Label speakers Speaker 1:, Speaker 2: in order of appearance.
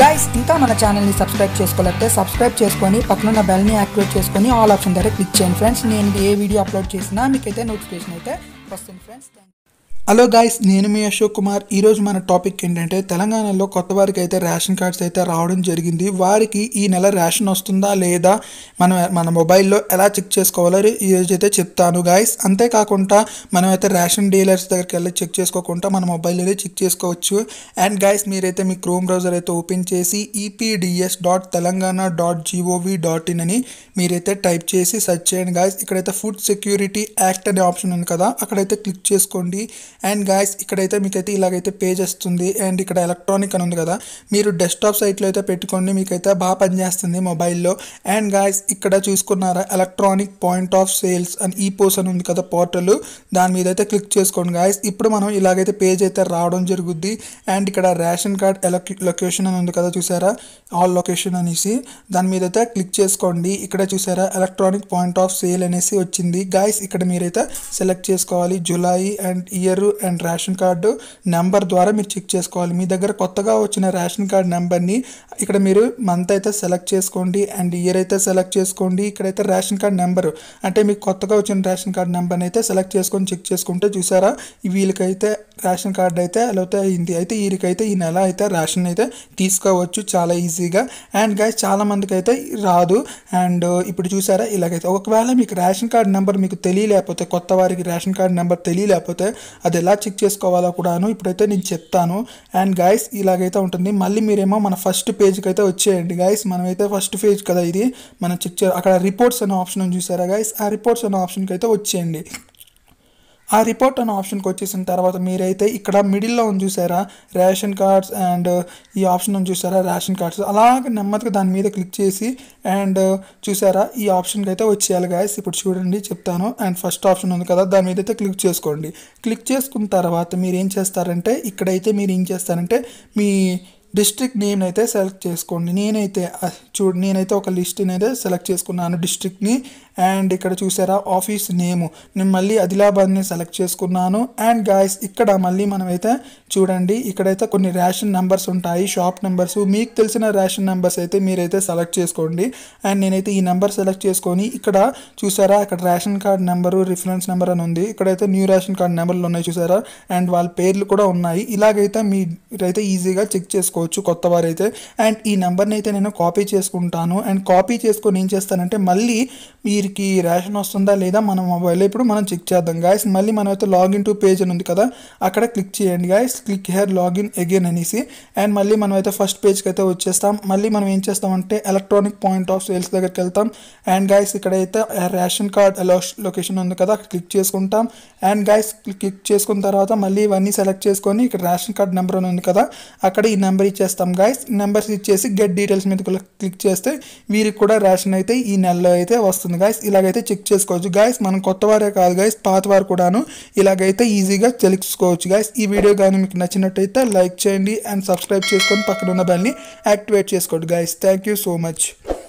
Speaker 1: guys ఇంకా మన ఛానల్ని సబ్స్క్రైబ్ చేసుకోలేకపోతే సబ్స్క్రైబ్ చేసుకొని పక్కనున్న బెల్ని యాక్టివేట్ చేసుకొని ఆల్ ఆప్షన్ దగ్గర క్లిక్ చేయండి ఫ్రెండ్స్ నేను ఏ వీడియో అప్లోడ్ చేసినా మీకైతే నోటిఫికేషన్ అయితే వస్తుంది ఫ్రెండ్స్ హలో గాయస్ నేను మీ అశోక్ కుమార్ ఈరోజు మన టాపిక్ ఏంటంటే తెలంగాణలో కొత్త వారికి అయితే రేషన్ కార్డ్స్ అయితే రావడం జరిగింది వారికి ఈ నెల రేషన్ వస్తుందా లేదా మనం మన మొబైల్లో ఎలా చెక్ చేసుకోవాలో ఈరోజు అయితే చెప్తాను గాయస్ అంతేకాకుండా మనం అయితే రేషన్ డీలర్స్ దగ్గరికి వెళ్ళి చెక్ చేసుకోకుండా మన మొబైల్లోనే చెక్ చేసుకోవచ్చు అండ్ గాయస్ మీరైతే మీ క్రోమ్ బ్రౌజర్ అయితే ఓపెన్ చేసి EPDS dot Telangana dot GOV dot in అని మీరైతే టైప్ చేసి సెర్చ్ చేయండి గాయస్ ఇక్కడైతే ఫుడ్ సెక్యూరిటీ యాక్ట్ అనే ఆప్షన్ ఉంది కదా అక్కడైతే క్లిక్ చేసుకోండి అండ్ గాయస్ ఇక్కడైతే మీకైతే ఇలాగైతే పేజ్ వస్తుంది అండ్ ఇక్కడ ఎలక్ట్రానిక్ అని ఉంది కదా మీరు డెస్క్టాప్ సైట్లో అయితే పెట్టుకోండి మీకైతే బాగా పనిచేస్తుంది మొబైల్లో అండ్ గాయస్ ఇక్కడ చూసుకున్నారా ఎలక్ట్రానిక్ పాయింట్ ఆఫ్ సేల్స్ అని ఈ పోస్ అని ఉంది కదా పోర్టల్ దాని మీద అయితే క్లిక్ చేసుకోండి గాయస్ ఇప్పుడు మనం ఇలాగైతే పేజ్ అయితే రావడం జరుగుద్ది అండ్ ఇక్కడ రేషన్ కార్డ్ లొకేషన్ అని ఉంది కదా చూసారా ఆల్ లొకేషన్ అనేసి దాని మీద అయితే క్లిక్ చేసుకోండి ఇక్కడ చూసారా ఎలక్ట్రానిక్ పాయింట్ ఆఫ్ సేల్ అనేసి వచ్చింది గాయస్ ఇక్కడ మీరైతే సెలెక్ట్ చేసుకోవాలి July and year and ration card number ద్వారా మీరు చెక్ చేసుకోవాలి మీ దగ్గర కొత్తగా వచ్చిన రేషన్ కార్డ్ నెంబర్ని ఇక్కడ మీరు మంత్ అయితే సెలెక్ట్ చేసుకోండి అండ్ ఇయర్ అయితే సెలెక్ట్ చేసుకోండి ఇక్కడైతే రేషన్ కార్డ్ నెంబర్ అంటే మీకు కొత్తగా వచ్చిన రేషన్ కార్డ్ నెంబర్ని అయితే సెలెక్ట్ చేసుకొని చెక్ చేసుకుంటే చూసారా వీళ్ళకైతే రేషన్ కార్డ్ అయితే అలా అయితే అయింది అయితే వీరికైతే ఈ నెల అయితే రేషన్ అయితే తీసుకోవచ్చు చాలా ఈజీగా అండ్ గైస్ చాలా మందికి అయితే రాదు అండ్ ఇప్పుడు చూసారా ఇలాగైతే ఒకవేళ మీకు రేషన్ కార్డ్ నెంబర్ మీకు తెలియలేకపోతే కొత్త వారికి రేషన్ కార్డ్ నెంబర్ తెలియలేకపోతే అది ఎలా చెక్ చేసుకోవాలో కూడాను ఇప్పుడైతే నేను చెప్తాను అండ్ గైస్ ఇలాగైతే ఉంటుంది మళ్ళీ మీరేమో మన ఫస్ట్ పేజ్కి అయితే వచ్చేయండి గైస్ మనమైతే ఫస్ట్ పేజ్ కదా ఇది మనం చెక్ చే అక్కడ రిపోర్ట్స్ అనే ఆప్షన్ చూసారా గైస్ ఆ రిపోర్ట్స్ అనే ఆప్షన్కి అయితే వచ్చేయండి ఆ రిపోర్ట్ అనే ఆప్షన్కి వచ్చేసిన తర్వాత మీరైతే ఇక్కడ మిడిల్లో ఉంది చూసారా రేషన్ కార్డ్స్ అండ్ ఈ ఆప్షన్ ఉంది చూసారా రేషన్ కార్డ్స్ అలాగే నెమ్మదిగా దాని మీద క్లిక్ చేసి అండ్ చూసారా ఈ ఆప్షన్కి అయితే వచ్చేయాలి గాయస్ ఇప్పుడు చూడండి చెప్తాను అండ్ ఫస్ట్ ఆప్షన్ ఉంది కదా దాని మీద అయితే క్లిక్ చేసుకోండి క్లిక్ చేసుకున్న తర్వాత మీరు ఏం చేస్తారంటే ఇక్కడైతే మీరు ఏం చేస్తారంటే మీ డిస్ట్రిక్ట్ నేమ్ అయితే సెలెక్ట్ చేసుకోండి నేనైతే చూడు నేనైతే ఒక లిస్ట్ని అయితే సెలెక్ట్ చేసుకున్నాను డిస్ట్రిక్ట్ని అండ్ ఇక్కడ చూసారా ఆఫీస్ నేము నేను మళ్ళీ ఆదిలాబాద్ని సెలెక్ట్ చేసుకున్నాను అండ్ గాయస్ ఇక్కడ మళ్ళీ మనమైతే చూడండి ఇక్కడైతే కొన్ని రేషన్ నెంబర్స్ ఉంటాయి షాప్ నెంబర్స్ మీకు తెలిసిన రేషన్ నెంబర్స్ అయితే మీరైతే సెలెక్ట్ చేసుకోండి అండ్ నేనైతే ఈ నెంబర్ సెలెక్ట్ చేసుకొని ఇక్కడ చూసారా ఇక్కడ ration card number reference number అని ఉంది ఇక్కడైతే న్యూ రేషన్ కార్డ్ నెంబర్లు ఉన్నాయి చూసారా అండ్ వాళ్ళ పేర్లు కూడా ఉన్నాయి ఇలాగైతే మీరైతే ఈజీగా చెక్ చేసుకోవచ్చు కొత్త వారైతే అండ్ ఈ నెంబర్ని అయితే నేను కాపీ చేసుకుంటాను అండ్ కాపీ చేసుకొని ఏం చేస్తానంటే మళ్ళీ వీరికి రేషన్ వస్తుందా లేదా మన మొబైల్లో ఇప్పుడు మనం చెక్ చేద్దాం గాయస్ మళ్ళీ మనం అయితే లాగిన్ టు పేజ్ అని ఉంది కదా అక్కడ క్లిక్ చేయండి guys click here login again అనేసి అండ్ మళ్ళీ మనం అయితే ఫస్ట్ పేజ్కి అయితే వచ్చేస్తాం మళ్ళీ మనం ఏం చేస్తామంటే ఎలక్ట్రానిక్ పాయింట్ ఆఫ్ సేల్స్ దగ్గరికి వెళ్తాం అండ్ గాయస్ ఇక్కడైతే రేషన్ కార్డ్ లొకేషన్ ఉంది కదా అక్కడ క్లిక్ చేసుకుంటాం అండ్ గాయస్ క్లిక్ చేసుకున్న తర్వాత మళ్ళీ ఇవన్నీ సెలెక్ట్ చేసుకొని ఇక్కడ రేషన్ కార్డ్ నెంబర్ అని ఉంది కదా అక్కడ ఈ నెంబర్ ఇచ్చేస్తాం గాయస్ నెంబర్స్ ఇచ్చేసి గెట్ డీటెయిల్స్ మీద క్లిక్ చేస్తే వీరికి కూడా రేషన్ అయితే ఈ నెలలో అయితే వస్తుంది గాయస్ ఇలాగైతే చెక్ చేసుకోవచ్చు గాయస్ మనం కొత్త వారే కాదు గాయస్ పాత వారు కూడాను ఇలాగైతే ఈజీగా తెలుసుకోవచ్చు గాయస్ ఈ వీడియో కానీ మీకు నచ్చినట్టయితే లైక్ చేయండి అండ్ సబ్స్క్రైబ్ చేసుకొని పక్కన ఉన్న బెల్ని యాక్టివేట్ చేసుకోండి guys thank you so much